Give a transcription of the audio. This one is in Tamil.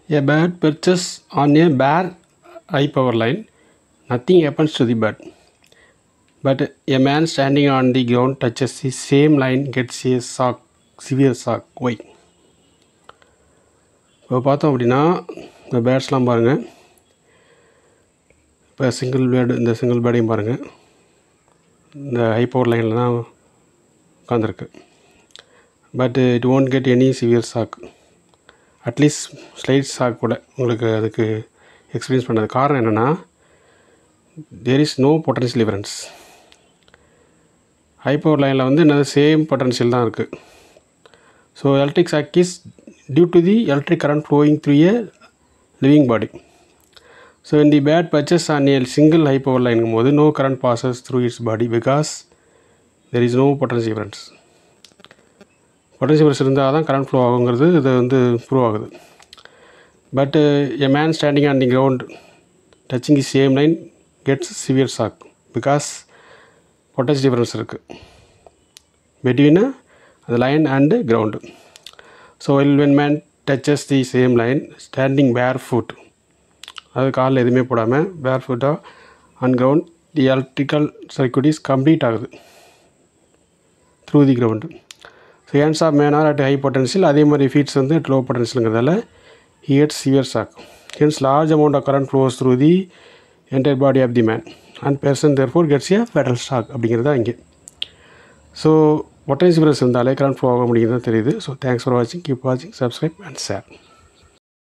A bird perches on a bare high power line. Nothing happens to the bird. But a man standing on the ground touches the same line, gets a shock, severe shock. Why? இப்போ பார்த்தோம் அப்படின்னா இந்த பேர்ட்ஸ்லாம் பாருங்கள் இப்போ சிங்கிள் பேர்டு இந்த சிங்கிள் பேர்டையும் பாருங்கள் இந்த ஹை பவர் லைனில் தான் உட்காந்துருக்கு but it won't get any severe shock at least slight shock கூட உங்களுக்கு அதுக்கு எக்ஸ்பீரியன்ஸ் பண்ணது காரணம் என்னென்னா there is no potential difference high power லைனில் வந்து என்னது சேம் பொட்டன்ஷியல் தான் இருக்குது so electric shock is due to the electric current flowing through a living body so in the bat patches on a single high power line போது no current passes through its body because there is no potential difference potential difference இருந்தால் தான் கரண்ட் ஃப்ளோ ஆகுங்கிறது இது வந்து ப்ரூவ் ஆகுது but a man standing on the ground touching the same line gets severe shock because potential difference இருக்குது between the line and ground so while when man touches the same line standing barefoot அது காலில் எதுவுமே போடாமல் பேர் ஃபுட்டாக and ground tissue electrical circuit is complete ஆகுது through the ground so hands of man R at high potential அதே மாதிரி ஃபீட்ஸ் வந்து low பொட்டன்ஷியலுங்கிறதால ஹியட் severe shock hence large amount of current flows through the entire body of the man and person there four gets A federal shock அப்படிங்கிறது தான் இங்கே ஸோ பொட்டன்ஷியல் இருந்தாலே கரண்ட் ஃப்ளோ ஆக முடியுது தெரியுது ஸோ தேங்க்ஸ் ஃபார் வாட்சிங் கீப் வாட்சிங் சப்ஸ்கிரைப் அண்ட் ஷேர்